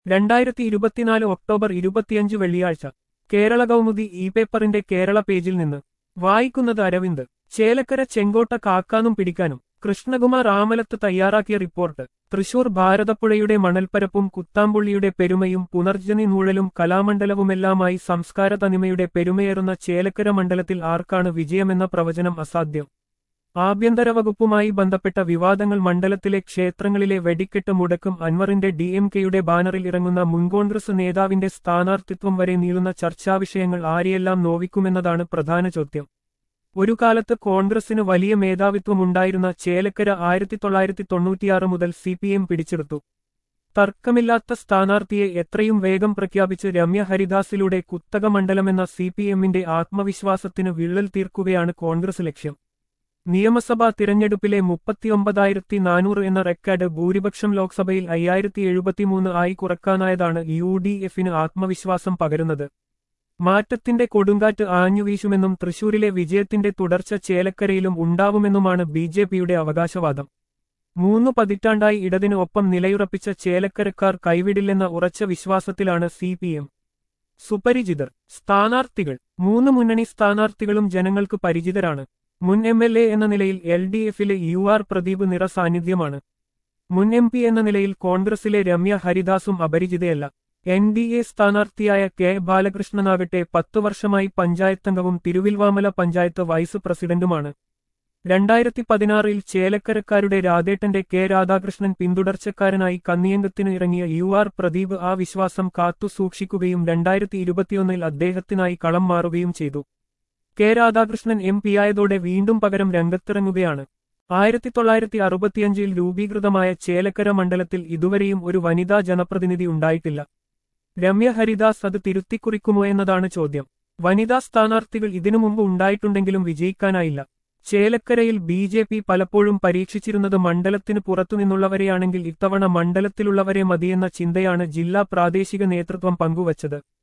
രണ്ടായിരത്തി ഇരുപത്തിനാല് ഒക്ടോബർ ഇരുപത്തിയഞ്ച് വെള്ളിയാഴ്ച കേരള കൗമുദി ഇ പേപ്പറിന്റെ കേരള പേജിൽ നിന്ന് വായിക്കുന്നത് അരവിന്ദ് ചേലക്കര ചെങ്കോട്ട കാക്കാനും പിടിക്കാനും കൃഷ്ണകുമാർ ആമലത്ത് തയ്യാറാക്കിയ റിപ്പോർട്ട് തൃശൂർ ഭാരതപ്പുഴയുടെ മണൽപ്പരപ്പും കുത്താമ്പുള്ളിയുടെ പെരുമയും പുനർജനി നൂഴലും കലാമണ്ഡലവുമെല്ലാമായി സംസ്കാര തനിമയുടെ പെരുമയേറുന്ന ചേലക്കര മണ്ഡലത്തിൽ ആർക്കാണ് വിജയമെന്ന പ്രവചനം അസാധ്യം ആഭ്യന്തര വകുപ്പുമായി ബന്ധപ്പെട്ട വിവാദങ്ങൾ മണ്ഡലത്തിലെ ക്ഷേത്രങ്ങളിലെ വെടിക്കെട്ട് മുടക്കും അൻവറിന്റെ ഡി എം കെയുടെ ബാനറിൽ ഇറങ്ങുന്ന മുൻ കോൺഗ്രസ് നേതാവിന്റെ സ്ഥാനാർത്ഥിത്വം വരെ നീളുന്ന ചർച്ചാവിഷയങ്ങൾ ആരെയെല്ലാം നോവിക്കുമെന്നതാണ് പ്രധാന ചോദ്യം ഒരു കാലത്ത് കോൺഗ്രസിന് വലിയ മേധാവിത്വമുണ്ടായിരുന്ന ചേലക്കര ആയിരത്തി തൊള്ളായിരത്തി തൊണ്ണൂറ്റിയാറ് മുതൽ സി പി എം പിടിച്ചെടുത്തു തർക്കമില്ലാത്ത സ്ഥാനാർത്ഥിയെ എത്രയും വേഗം പ്രഖ്യാപിച്ച് രമ്യ ഹരിദാസിലൂടെ കുത്തക മണ്ഡലമെന്ന സി പി എമ്മിന്റെ ആത്മവിശ്വാസത്തിന് വിള്ളൽ തീർക്കുകയാണ് കോൺഗ്രസ് ലക്ഷ്യം നിയമസഭാ തിരഞ്ഞെടുപ്പിലെ മുപ്പത്തിയൊമ്പതായിരത്തി നാനൂറ് എന്ന റെക്കോർഡ് ഭൂരിപക്ഷം ലോക്സഭയിൽ അയ്യായിരത്തി എഴുപത്തിമൂന്ന് ആയി കുറക്കാനായതാണ് യു ഡി എഫിന് ആത്മവിശ്വാസം പകരുന്നത് മാറ്റത്തിന്റെ കൊടുങ്കാറ്റ് ആഞ്ഞുവീശുമെന്നും തൃശൂരിലെ വിജയത്തിന്റെ തുടർച്ച ചേലക്കരയിലും ഉണ്ടാവുമെന്നുമാണ് ബി ജെ പിയുടെ അവകാശവാദം മൂന്നു പതിറ്റാണ്ടായി ഇടതിന് ഒപ്പം നിലയുറപ്പിച്ച ചേലക്കരക്കാർ കൈവിടില്ലെന്ന ഉറച്ച വിശ്വാസത്തിലാണ് സി പി എം സുപരിചിതർ സ്ഥാനാർത്ഥികൾ മൂന്ന് മുന്നണി സ്ഥാനാർത്ഥികളും ജനങ്ങൾക്ക് പരിചിതരാണ് മുൻ എം എൽ എ എന്ന നിലയിൽ എൽ ഡി എഫിലെ യു ആർ പ്രദീപ് നിറസാന്നിധ്യമാണ് മുൻ എം പി എന്ന നിലയിൽ കോൺഗ്രസിലെ രമ്യ ഹരിദാസും അപരിചിതയല്ല എൻ ഡി എ സ്ഥാനാർത്ഥിയായ കെ ബാലകൃഷ്ണനാകട്ടെ പത്തു വർഷമായി പഞ്ചായത്തംഗവും തിരുവിൽവാമല പഞ്ചായത്ത് വൈസ് പ്രസിഡന്റുമാണ് രണ്ടായിരത്തി പതിനാറിൽ ചേലക്കരക്കാരുടെ രാധേട്ടന്റെ കെ രാധാകൃഷ്ണൻ പിന്തുടർച്ചക്കാരനായി കന്നിയംഗത്തിന് ഇറങ്ങിയ യു ആർ പ്രദീപ് ആ വിശ്വാസം കാത്തു സൂക്ഷിക്കുകയും രണ്ടായിരത്തി ഇരുപത്തിയൊന്നിൽ അദ്ദേഹത്തിനായി കളം മാറുകയും ചെയ്തു കെ രാധാകൃഷ്ണൻ എം പിയായതോടെ വീണ്ടും പകരം രംഗത്തിറങ്ങുകയാണ് ആയിരത്തി തൊള്ളായിരത്തി അറുപത്തിയഞ്ചിൽ രൂപീകൃതമായ ചേലക്കര മണ്ഡലത്തിൽ ഇതുവരെയും ഒരു വനിതാ ജനപ്രതിനിധി ഉണ്ടായിട്ടില്ല രമ്യ ഹരിദാസ് അത് തിരുത്തിക്കുറിക്കുമോ എന്നതാണ് ചോദ്യം വനിതാ സ്ഥാനാർത്ഥികൾ ഇതിനു മുമ്പ് ഉണ്ടായിട്ടുണ്ടെങ്കിലും വിജയിക്കാനായില്ല ചേലക്കരയിൽ ബി ജെ പി പലപ്പോഴും പരീക്ഷിച്ചിരുന്നത് മണ്ഡലത്തിന് പുറത്തുനിന്നുള്ളവരെയാണെങ്കിൽ ഇത്തവണ മണ്ഡലത്തിലുള്ളവരെ മതിയെന്ന ചിന്തയാണ് ജില്ലാ പ്രാദേശിക നേതൃത്വം പങ്കുവച്ചത്